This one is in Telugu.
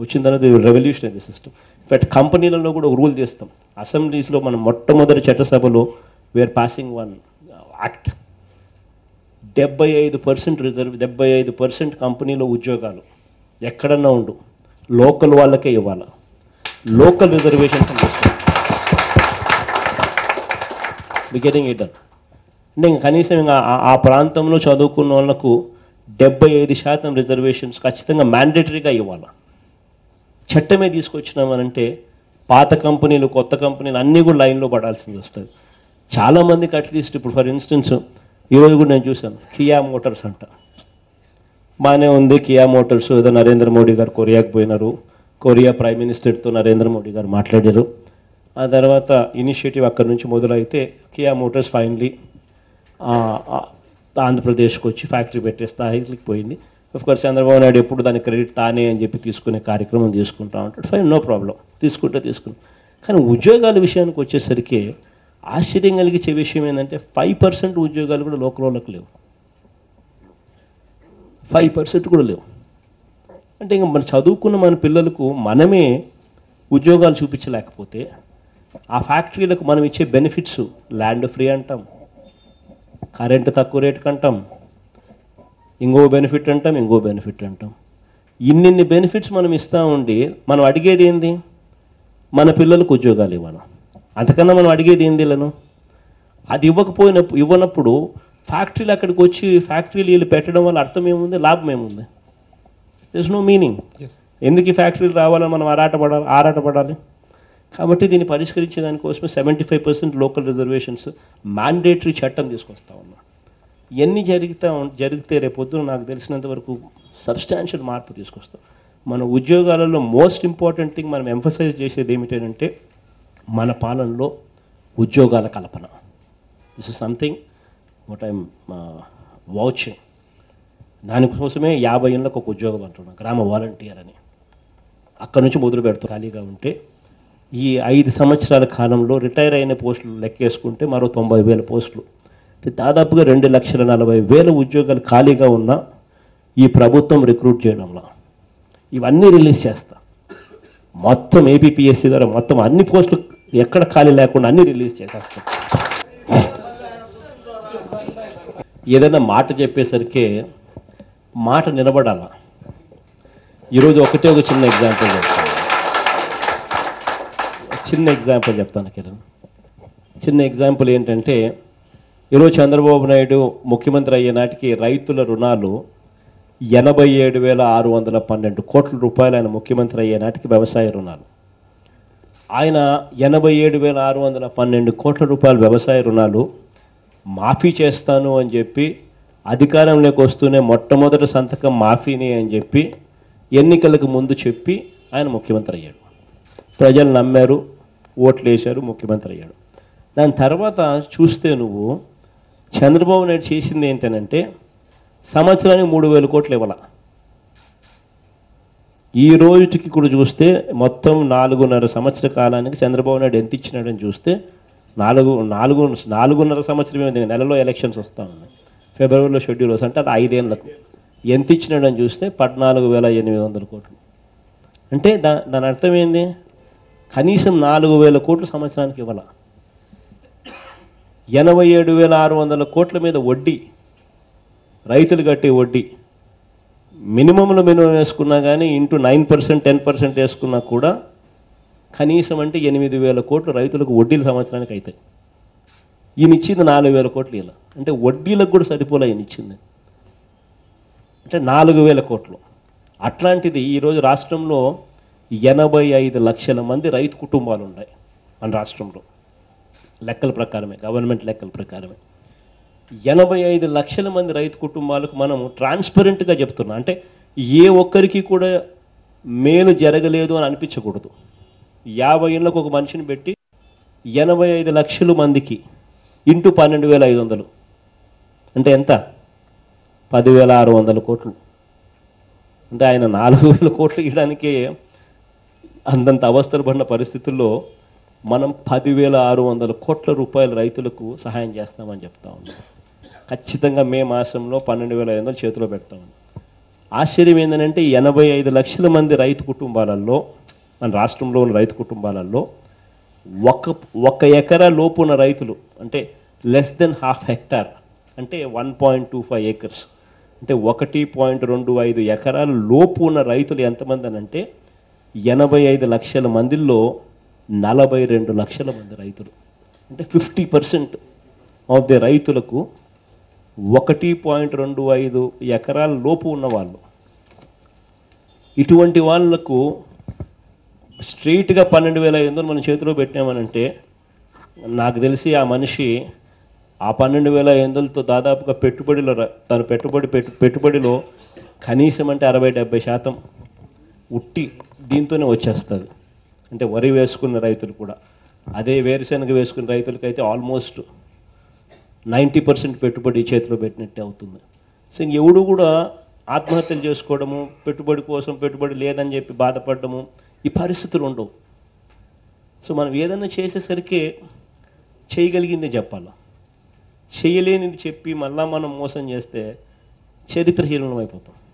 వచ్చిన తర్వాత రెవల్యూషనరీ సిస్టమ్ బట్ కంపెనీలలో కూడా ఒక రూల్ చేస్తాం అసెంబ్లీస్లో మనం మొట్టమొదటి చట్టసభలో వేర్ పాసింగ్ వన్ యాక్ట్ డెబ్బై ఐదు పర్సెంట్ రిజర్వ్ డెబ్బై ఐదు పర్సెంట్ కంపెనీలో ఉద్యోగాలు ఎక్కడన్నా ఉండు లోకల్ వాళ్ళకే ఇవ్వాలి local reservations getting it done అంటే ఇంకా కనీసం ఇంకా ఆ- ఆ ప్రాంతంలో చదువుకున్న వాళ్ళకు డెబ్బై ఐదు శాతం రిజర్వేషన్స్ ఖచ్చితంగా మ్యాండేటరీగా ఇవ్వాలి చట్టమే తీసుకొచ్చినామనంటే పాత కంపెనీలు కొత్త కంపెనీలు అన్నీ కూడా లైన్లో పడాల్సింది వస్తుంది చాలామందికి అట్లీస్ట్ ఇప్పుడు ఫర్ ఇన్స్టెన్స్ ఈరోజు కూడా నేను చూశాను కియా మోటార్స్ అంట బాగానే ఉంది కియా మోటార్స్ ఏదో నరేంద్ర మోడీ గారు కొరియాకి పోయినారు కొరియా ప్రైమ్ మినిస్టర్తో నరేంద్ర మోడీ గారు మాట్లాడారు ఆ తర్వాత ఇనిషియేటివ్ అక్కడి నుంచి మొదలైతే కియా మోటార్స్ ఫైనలీ ఆంధ్రప్రదేశ్కి వచ్చి ఫ్యాక్టరీ పెట్టే స్థాయికి పోయింది ఆఫ్ కోర్స్ చంద్రబాబు నాయుడు ఎప్పుడు దాని క్రెడిట్ తానే అని చెప్పి తీసుకునే కార్యక్రమం తీసుకుంటా ఉంటాడు ఫైన్ నో ప్రాబ్లం తీసుకుంటే తీసుకుని కానీ ఉద్యోగాల విషయానికి వచ్చేసరికి ఆశ్చర్యం కలిగించే విషయం ఏంటంటే ఫైవ్ పర్సెంట్ ఉద్యోగాలు కూడా లోకల్ వాళ్ళకి లేవు ఫైవ్ పర్సెంట్ కూడా లేవు అంటే ఇంకా మన చదువుకున్న మన పిల్లలకు మనమే ఉద్యోగాలు చూపించలేకపోతే ఆ ఫ్యాక్టరీలకు మనం ఇచ్చే బెనిఫిట్స్ ల్యాండ్ ఫ్రీ అంటాం కరెంటు తక్కువ రేటుకి అంటాం ఇంకో బెనిఫిట్ అంటాం ఇంకో బెనిఫిట్ అంటాం ఇన్నిన్ని బెనిఫిట్స్ మనం ఇస్తూ ఉండి మనం అడిగేది ఏంది మన పిల్లలకు ఉద్యోగాలు ఇవ్వను అంతకన్నా మనం అడిగేది ఏంది వీళ్ళను అది ఇవ్వకపోయినప్పుడు ఇవ్వనప్పుడు ఫ్యాక్టరీలు అక్కడికి వచ్చి ఫ్యాక్టరీలు వీళ్ళు పెట్టడం వల్ల అర్థం ఏముంది లాభం ఏముంది దిస్ నో మీనింగ్ ఎందుకు ఈ ఫ్యాక్టరీలు రావాలని మనం ఆరాటపడాలి ఆరాటపడాలి కాబట్టి దీన్ని పరిష్కరించే దానికోసమే seventy five percent local reservations mandatory చట్టం తీసుకొస్తా ఉన్నాం ఇవన్నీ జరుగుతా ఉం- జరిగితే రేపొద్దున నాకు తెలిసినంత వరకు సబ్స్టాన్షియల్ మార్పు తీసుకొస్తాం మన ఉద్యోగాలలో మోస్ట్ ఇంపార్టెంట్ థింగ్ మనం ఎంఫసైజ్ చేసేది ఏమిటంటే మన పాలనలో ఉద్యోగాల కల్పన this is something what I'm watching దానికోసమే యాభై ఏళ్ళకు ఒక ఉద్యోగం అంటున్నాం గ్రామ వాలంటీర్ అని అక్కడ నుంచి మొదలు పెడతాం ఖాళీగా ఉంటే ఈ ఐదు సంవత్సరాల కాలంలో రిటైర్ అయిన పోస్టులు లెక్కేసుకుంటే మరో తొంభై వేల పోస్టులు అంటే దాదాపుగా రెండు లక్షల నలభై వేల ఉద్యోగాలు ఖాళీగా ఉన్న ఈ ప్రభుత్వం రిక్రూట్ చేయడంలో ఇవన్నీ రిలీజ్ చేస్తా మొత్తం ఏపీపీఎస్సీ ద్వారా మొత్తం అన్ని పోస్టులు ఎక్కడ ఖాళీ లేకుండా అన్ని రిలీజ్ చేసేస్తాం ఏదైనా మాట చెప్పేసరికి మాట నిలబడాల ఈరోజు ఒకటే ఒక చిన్న ఎగ్జాంపుల్ చెప్తాను చిన్న ఎగ్జాంపుల్ చెప్తాను కిరణ్ చిన్న ఎగ్జాంపుల్ ఏంటంటే ఈరోజు చంద్రబాబు నాయుడు ముఖ్యమంత్రి అయ్యే నాటికి రైతుల రుణాలు ఎనభై ఏడు వేల ఆరు వందల పన్నెండు కోట్ల రూపాయలు ఆయన ముఖ్యమంత్రి అయ్యే నాటికి వ్యవసాయ రుణాలు ఆయన ఎనభై ఏడు వేల ఆరు వందల పన్నెండు కోట్ల రూపాయల వ్యవసాయ రుణాలు మాఫీ చేస్తాను అని చెప్పి అధికారంలోకి వస్తూనే మొట్టమొదటి సంతకం మాఫీని అని చెప్పి ఎన్నికలకు ముందు చెప్పి ఆయన ముఖ్యమంత్రి అయ్యాడు ప్రజలు నమ్మారు ఓట్లు వేశారు ముఖ్యమంత్రి అయ్యాడు దాని తర్వాత చూస్తే నువ్వు చంద్రబాబు నాయుడు చేసింది ఏంటనంటే సంవత్సరానికి మూడు వేల కోట్లు ఇవ్వాల ఈ రోజుకి కూడా చూస్తే మొత్తం నాలుగున్నర సంవత్సర కాలానికి చంద్రబాబు నాయుడు ఎంత ఇచ్చినాడని చూస్తే నాలుగు నాలుగు నాలుగున్నర సంవత్సరం ఏమైంది నెలలో ఎలక్షన్స్ వస్తూ ఉన్నాయి ఫిబ్రవరిలో షెడ్యూల్ వస్తుంది అంటే అది ఐదేళ్లకు ఎంత ఇచ్చినాడని చూస్తే పద్నాలుగు వేల ఎనిమిది వందల కోట్లు అంటే దా దాని అర్థం ఏంది కనీసం నాలుగు వేల కోట్లు సంవత్సరానికి ఇవ్వాల ఎనభై ఏడు వేల ఆరు వందల కోట్ల మీద వడ్డీ రైతులు కట్టే వడ్డీ మినిమంలో మినిమం వేసుకున్నా కానీ into nine percent ten percent వేసుకున్నా కూడా కనీసం అంటే ఎనిమిది వేల కోట్లు రైతులకు వడ్డీలు సంవత్సరానికి అవుతాయి ఈయన ఇచ్చింది నాలుగు వేల కోట్లు ఇలా అంటే వడ్డీలకు కూడా సరిపోలే ఈయన ఇచ్చింది అంటే నాలుగు వేల కోట్లు అట్లాంటిది ఈరోజు రాష్ట్రంలో ఎనభై ఐదు లక్షల మంది రైతు కుటుంబాలు ఉన్నాయి మన రాష్ట్రంలో లెక్కల ప్రకారమే గవర్నమెంట్ లెక్కల ప్రకారమే ఎనభై ఐదు లక్షల మంది రైతు కుటుంబాలకు మనము ట్రాన్స్పరెంట్గా చెప్తున్నాం అంటే ఏ ఒక్కరికి కూడా మేలు జరగలేదు అని అనిపించకూడదు యాభై ఏళ్ళకు ఒక మనిషిని పెట్టి ఎనభై ఐదు లక్షల మందికి ఇంటూ పన్నెండు వేల ఐదు వందలు అంటే ఎంత పదివేల ఆరు వందల కోట్లు అంటే ఆయన నాలుగు వేల కోట్లు ఇవ్వడానికే అంతంత అవస్థలు పడిన పరిస్థితుల్లో మనం పదివేల ఆరు వందల కోట్ల రూపాయల రైతులకు సహాయం చేస్తామని చెప్తా ఉన్నాం ఖచ్చితంగా మే మాసంలో పన్నెండు వేల ఐదు వందలు చేతిలో పెడతామని ఆశ్చర్యం ఏంటంటే ఎనభై ఐదు లక్షల మంది రైతు కుటుంబాలలో మన రాష్ట్రంలో ఉన్న రైతు కుటుంబాలలో ఒక ఒక ఎకరా లోపు ఉన్న రైతులు అంటే లెస్ దెన్ హాఫ్ హెక్టార్ అంటే one point two five acres అంటే ఒకటి పాయింట్ రెండు ఐదు ఎకరాల లోపు ఉన్న రైతులు ఎంతమంది అని అంటే ఎనభై ఐదు లక్షల మందిలో నలభై రెండు లక్షల మంది రైతులు అంటే ఫిఫ్టీ పర్సెంట్ ఆఫ్ ది రైతులకు ఒకటి పాయింట్ రెండు ఐదు ఎకరాల లోపు ఉన్నవాళ్ళు ఇటువంటి వాళ్ళకు స్ట్రైట్గా పన్నెండు వేల ఐదు వందలు మనం చేతిలో పెట్టామనంటే నాకు తెలిసి ఆ మనిషి ఆ పన్నెండు వేల ఐదు వందలతో దాదాపుగా పెట్టుబడిలో ర- తను పెట్టుబడి పెట్టు పెట్టుబడిలో కనీసం అంటే అరవై డెబ్బై శాతం ఉట్టి దీంతోనే వచ్చేస్తుంది అంటే వరి వేసుకున్న రైతులు కూడా అదే వేరుశనగ వేసుకున్న రైతులకైతే ఆల్మోస్ట్ నైంటీ పర్సెంట్ పెట్టుబడి చేతిలో పెట్టినట్టే అవుతుంది సో ఇంక ఎవడు కూడా ఆత్మహత్యలు చేసుకోవడము పెట్టుబడి కోసం పెట్టుబడి లేదని చెప్పి బాధపడడము ఈ పరిస్థితులు ఉండవు సో మనం ఏదైనా చేసేసరికి చేయగలిగింది చెప్పాలి చేయలేనిది చెప్పి మళ్ళా మనం మోసం చేస్తే చరిత్రహీనం అయిపోతాం